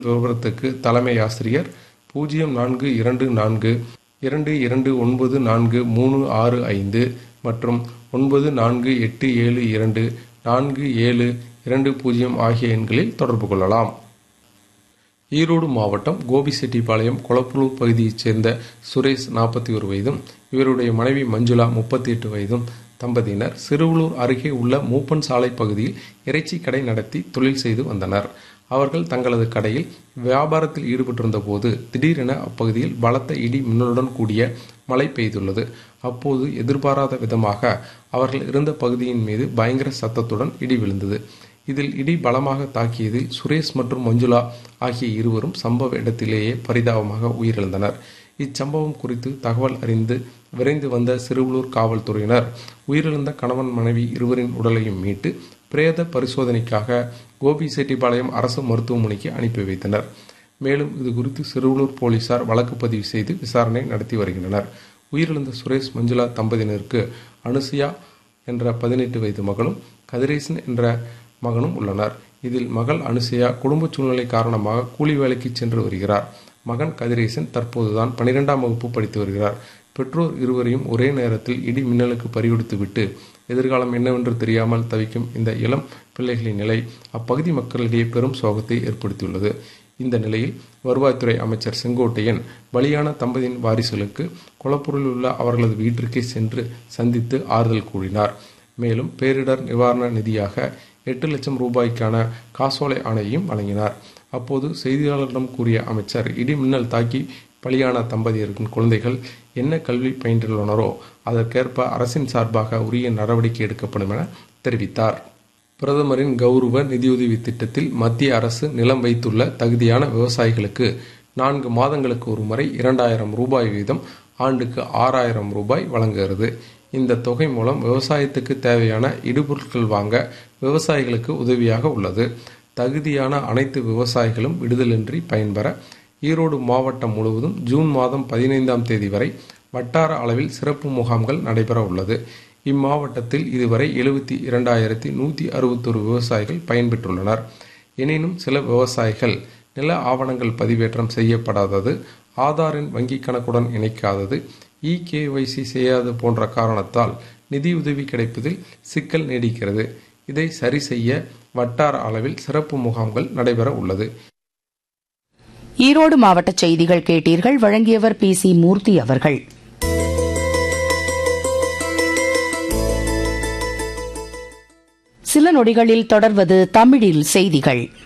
விவரத்துக்கு தலைமை ஆசிரியர் பூஜ்ஜியம் நான்கு இரண்டு நான்கு இரண்டு இரண்டு ஒன்பது நான்கு மூணு ஆறு ஐந்து மற்றும் ஒன்பது நான்கு எட்டு ஏழு இரண்டு நான்கு ஏழு இரண்டு பூஜ்ஜியம் ஆகிய எண்களில் தொடர்பு கொள்ளலாம் ஈரோடு மாவட்டம் கோபிசெட்டிப்பாளையம் கொளப்புலூர் பகுதியைச் சேர்ந்த சுரேஷ் நாற்பத்தி ஒரு வயதும் இவருடைய மனைவி மஞ்சுளா முப்பத்தி எட்டு வயதும் தம்பதியினர் சிறுவலூர் அருகே உள்ள மூப்பன் சாலை பகுதியில் இறைச்சி கடை நடத்தி தொழில் செய்து வந்தனர் அவர்கள் தங்களது கடையில் வியாபாரத்தில் ஈடுபட்டிருந்த போது திடீரென அப்பகுதியில் பலத்த இடி மின்னலுடன் கூடிய மழை பெய்துள்ளது அப்போது எதிர்பாராத விதமாக அவர்கள் இருந்த பகுதியின் மீது பயங்கர சத்தத்துடன் இடி விழுந்தது இதில் இடி பலமாக தாக்கியதில் சுரேஷ் மற்றும் மஞ்சுளா ஆகிய இருவரும் சம்பவ இடத்திலேயே பரிதாபமாக உயிரிழந்தனர் இச்சம்பவம் குறித்து தகவல் அறிந்து விரைந்து வந்த சிறுவலூர் காவல்துறையினர் உயிரிழந்த கணவன் மனைவி இருவரின் உடலையும் மீட்டு பிரேத பரிசோதனைக்காக கோபிசெட்டிப்பாளையம் அரசு மருத்துவமனைக்கு அனுப்பி வைத்தனர் மேலும் இது குறித்து சிறுவலூர் போலீசார் வழக்கு பதிவு செய்து விசாரணை நடத்தி வருகின்றனர் உயிரிழந்த சுரேஷ் மஞ்சுளா தம்பதியினருக்கு அனுசுயா என்ற பதினெட்டு வயது மகளும் கதிரேசன் என்ற மகனும் உள்ளனர் இதில் மகள் அனுசையா குடும்ப சூழ்நிலை காரணமாக கூலி வேலைக்கு சென்று வருகிறார் மகன் கதிரேசன் தற்போதுதான் பனிரெண்டாம் வகுப்பு படித்து வருகிறார் பெற்றோர் இருவரையும் ஒரே நேரத்தில் இடி மின்னலுக்கு பறிகொடுத்துவிட்டு எதிர்காலம் என்னவென்று தெரியாமல் தவிக்கும் இந்த இளம் பிள்ளைகளின் நிலை அப்பகுதி மக்களிடையே பெரும் சோகத்தை ஏற்படுத்தியுள்ளது இந்த நிலையில் வருவாய்த்துறை அமைச்சர் செங்கோட்டையன் பலியான தம்பதியின் வாரிசுகளுக்கு கொலப்பொருளில் உள்ள அவர்களது வீட்டிற்கே சென்று சந்தித்து ஆறுதல் கூறினார் மேலும் பேரிடர் நிவாரண நிதியாக எட்டு லட்சம் ரூபாய்க்கான காசோலை ஆணையையும் வழங்கினார் அப்போது செய்தியாளர்களிடம் கூறிய அமைச்சர் இடி மின்னல் தாக்கி பலியான தம்பதியரின் குழந்தைகள் என்ன கல்வி பயின்றுள்ளனரோ அதற்கேற்ப அரசின் சார்பாக உரிய நடவடிக்கை எடுக்கப்படும் என தெரிவித்தார் பிரதமரின் கௌரவ நிதியுதவி திட்டத்தில் மத்திய அரசு நிலம் வைத்துள்ள தகுதியான விவசாயிகளுக்கு நான்கு மாதங்களுக்கு ஒரு முறை இரண்டாயிரம் ரூபாய் வீதம் ஆண்டுக்கு ஆறாயிரம் ரூபாய் வழங்குகிறது இந்த தொகை மூலம் விவசாயத்துக்கு தேவையான இடுபொருட்கள் வாங்க விவசாயிகளுக்கு உதவியாக உள்ளது தகுதியான அனைத்து விவசாயிகளும் விடுதலின்றி பயன்பெற ஈரோடு மாவட்டம் முழுவதும் ஜூன் மாதம் பதினைந்தாம் தேதி வரை வட்டார அளவில் சிறப்பு முகாம்கள் நடைபெற உள்ளது இம்மாவட்டத்தில் இதுவரை எழுபத்தி இரண்டாயிரத்தி நூற்றி அறுபத்தொரு விவசாயிகள் பயன்பெற்றுள்ளனர் எனினும் சில விவசாயிகள் நில ஆவணங்கள் பதிவேற்றம் செய்யப்படாதது ஆதாரின் வங்கி கணக்குடன் இணைக்காதது இகேஒய்சி செய்யாதது போன்ற காரணத்தால் நிதியுதவி கிடைப்பதில் சிக்கல் நீடிக்கிறது இதை சரி செய்ய வட்டார அளவில் சிறப்பு முகாம்கள் நடைபெற உள்ளது ஈரோடு மாவட்ட செய்திகள் கேட்டீர்கள் வழங்கியவர் பி சி மூர்த்தி அவர்கள் சில நொடிகளில் தொடர்வது தமிழில் செய்திகள்